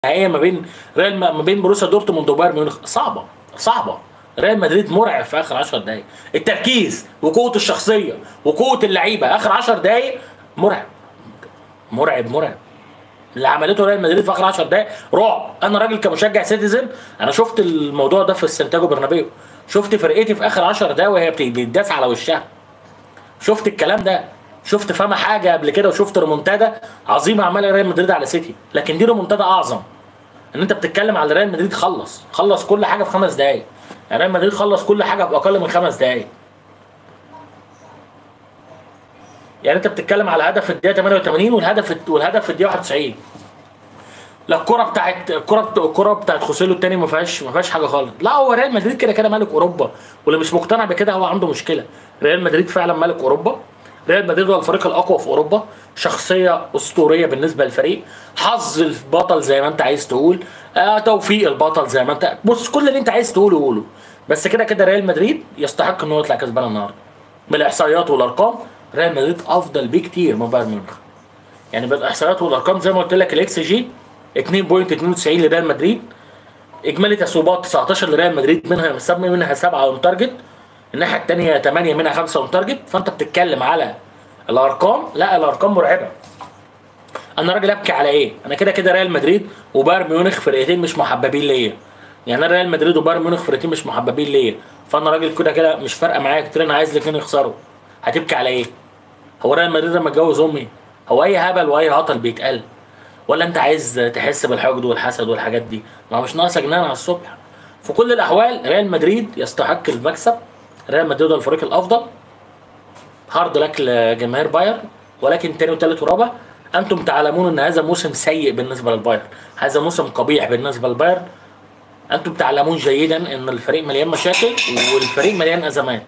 النهائيه ما بين ريال ما بين بروسيا دورتموند وبايرن ميونخ صعبه صعبه ريال مدريد مرعب في اخر 10 دقائق التركيز وقوه الشخصيه وقوه اللعيبه اخر 10 دقائق مرعب مرعب مرعب اللي عملته ريال مدريد في اخر 10 دقائق رعب انا راجل كمشجع سيتيزن انا شفت الموضوع ده في السانتياغو برنابيو شفت فرقتي في اخر 10 دقائق وهي بتداس على وشها شفت الكلام ده شفت فما حاجه قبل كده وشفت ريمونتادا عظيمه عملها ريال مدريد على سيتي لكن دي ريمونتادا اعظم ان انت بتتكلم على ريال مدريد خلص خلص كل حاجه في خمس دقائق يعني ريال مدريد خلص كل حاجه في اقل من خمس دقائق يعني انت بتتكلم على هدف في الدقيقه 88 والهدف والهدف في الدقيقه 91 لا الكره بتاعت الكره الكره بتاعت خوسيلو الثاني ما فيهاش ما فيهاش حاجه خالص لا هو ريال مدريد كده كده ملك اوروبا واللي مش مقتنع بكده هو عنده مشكله ريال مدريد فعلا ملك اوروبا ريال مدريد هو الفريق الاقوى في اوروبا شخصيه اسطوريه بالنسبه للفريق حظ البطل زي ما انت عايز تقول آه توفيق البطل زي ما انت بص كل اللي انت عايز تقوله قوله بس كده كده ريال مدريد يستحق ان هو يطلع كسبان النهارده من الاحصائيات والارقام ريال مدريد افضل بكتير من بايرن ميونخ يعني بالاحصائيات والارقام زي ما قلت لك الاكس جي 2.92 لريال مدريد اجمالي تصويبات 19 لريال مدريد منها مسمي منها 7 اون تارجت الناحيه الثانيه 8 منها 5 اون تارجت فانت بتتكلم على الارقام لا الارقام مرعبه انا راجل ابكي على ايه انا كده كده ريال مدريد وبايرن ميونخ فرقتين مش محببين ليا يعني انا ريال مدريد وبايرن ميونخ فرقتين مش محببين ليا فانا راجل كده كده مش فارقه معايا كتير انا عايز الاثنين يخسروا هتبكي على ايه هو ريال مدريد لما اتجوز امي هو اي هبل واي هطل بيتقال ولا انت عايز تحس بالحقد والحسد والحاجات دي ما هو مش ناقصه جنان على الصبح في كل الاحوال ريال مدريد يستحق المكسب ريال مدريد هو الفريق الافضل هارد لك لجماهير بايرن ولكن تاني وتالت ورابع انتم تعلمون ان هذا موسم سيء بالنسبه للبايرن هذا موسم قبيح بالنسبه للبايرن انتم تعلمون جيدا ان الفريق مليان مشاكل والفريق مليان ازمات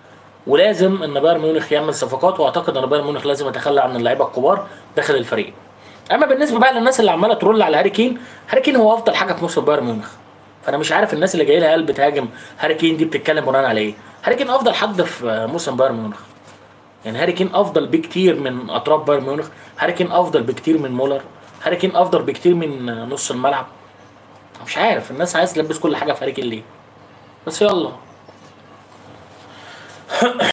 ولازم ان بايرن ميونخ يعمل صفقات واعتقد ان بايرن ميونخ لازم يتخلى عن اللعيبه الكبار داخل الفريق اما بالنسبه بقى للناس اللي عماله ترول على هاري كين هاري كين هو افضل حاجه في موسم بايرن ميونخ فانا مش عارف الناس اللي جاي لها قلب تهاجم هاري كين دي بتتكلم بناء على ايه هاري كين افضل حد في موسم بايرن ميونخ يعني هاري كين افضل بكتير من اطراف بايرن ميونخ هاري كين افضل بكتير من مولر هاري كين افضل بكتير من نص الملعب مش عارف الناس عايز تلبس كل حاجه في هاري كين ليه بس يلا